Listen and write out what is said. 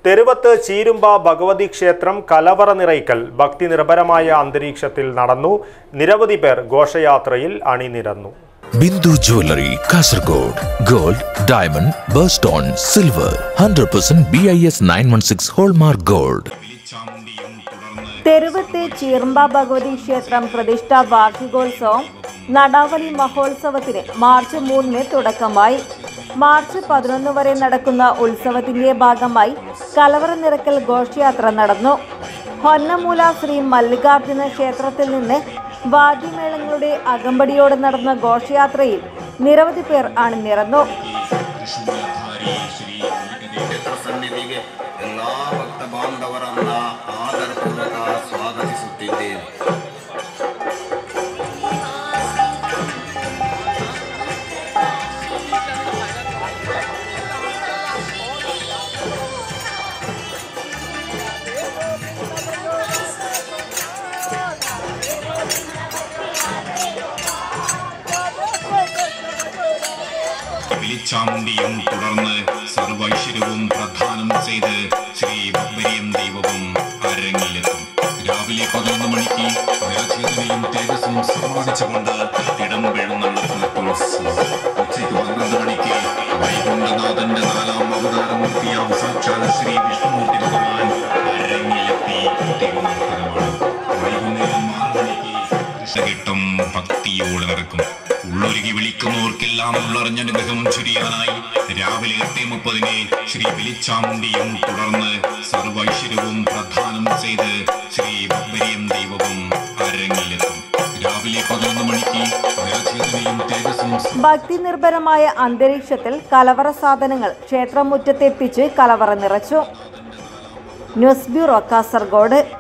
തെരുവത്ത് ചീരുമ്പ ഭഗവതി ക്ഷേത്രം കലവറ നിറയ്ക്കൽ ഭക്തി നിർഭരമായ അന്തരീക്ഷത്തിൽ നടന്നു നിരവധി പേർ ഘോഷയാത്രയിൽ അണിനിരന്നു Bindu jewellery Kasaragod gold diamond birthstone silver hundred percent B I S nine one six hallmark gold തെരുവത്തെ ചീർമ്പ ഭഗവതി ക്ഷേത്രം പ്രതിഷ്ഠാ വാർഷികോത്സവം നടാവലി മഹോത്സവത്തിന് മാർച്ച് മൂന്നിന് തുടക്കമായി മാർച്ച് പതിനൊന്ന് വരെ നടക്കുന്ന ഉത്സവത്തിന്റെ ഭാഗമായി കലവറ നിറക്കൽ ഘോഷയാത്ര നടന്നു ഹൊന്നമൂല ശ്രീ മല്ലികാർജുന ക്ഷേത്രത്തിൽ നിന്ന് വാദ്യമേളങ്ങളുടെ അകമ്പടിയോടെ നടന്ന ഘോഷയാത്രയിൽ ನಿರವಧಿ പേർ അണിനിരന്നു ಕ್ಷೇತ್ರ ಸನ್ನಿಧಿಗೆ ಎಲ್ಲಾ ಭಕ್ತ ಬಾಂಧವರನ್ನ ಆದರಪೂರ್ವಕ ಸ್ವಾಗತಿಸುತ್ತಿದ್ದೇನೆ വിളിച്ചാമുണ്ടിയും തുടർന്ന് സർവൈശ്വര്യവും പ്രധാനം ചെയ്ത് ശ്രീ ബബ്ബരിയും ദൈവവും അരങ്ങിലെത്തും രാവിലെ പതിനൊന്ന് മണിക്ക് നിറചേതനയും തേജസ്സും സമ്മാനിച്ചുകൊണ്ട് ഇടം വെഴുന്നള്ളത്തും ഉച്ചയ്ക്ക് പന്ത്രണ്ട് മണിക്ക് വൈകുണ്ഠനാഥന്റെ നാലാം അവതാരമൂർത്തിയാം സാക്ഷാൽ ശ്രീ വിഷ്ണുമൂർത്തി ഭഗവാൻ അരങ്ങിലെത്തി തിരുനർത്തനമാണ് വൈകുന്നേരം ആറ് മണിക്ക് കൃഷ്ണഘട്ടം ഭക്തിയോടെ നടക്കും ഉള്ളൊരുകി വിളിക്കുന്നവർക്കെല്ലാം ഉള്ളറിഞ്ഞ അനുഗ്രഹം ചുരിയാനായി രാവിലെ എട്ട് മുപ്പതിന് ശ്രീ വെളിച്ചാമുണ്ടിയും തുടർന്ന് സർവൈശ്വര്യവും പ്രധാനം ചെയ്ത് ശ്രീ ബബ്ബരിയും ദൈവവും അരങ്ങിലെത്തും രാവിലെ പതിനൊന്ന് മണിക്ക് നിറചേതനയും തേജസ്സും ഭക്തി നിർഭരമായ അന്തരീക്ഷത്തിൽ കലവറ സാധനങ്ങൾ ക്ഷേത്രമുറ്റത്തെത്തിച്ച് കലവറ നിറച്ചു ന്യൂസ് ബ്യൂറോ കാസർഗോഡ്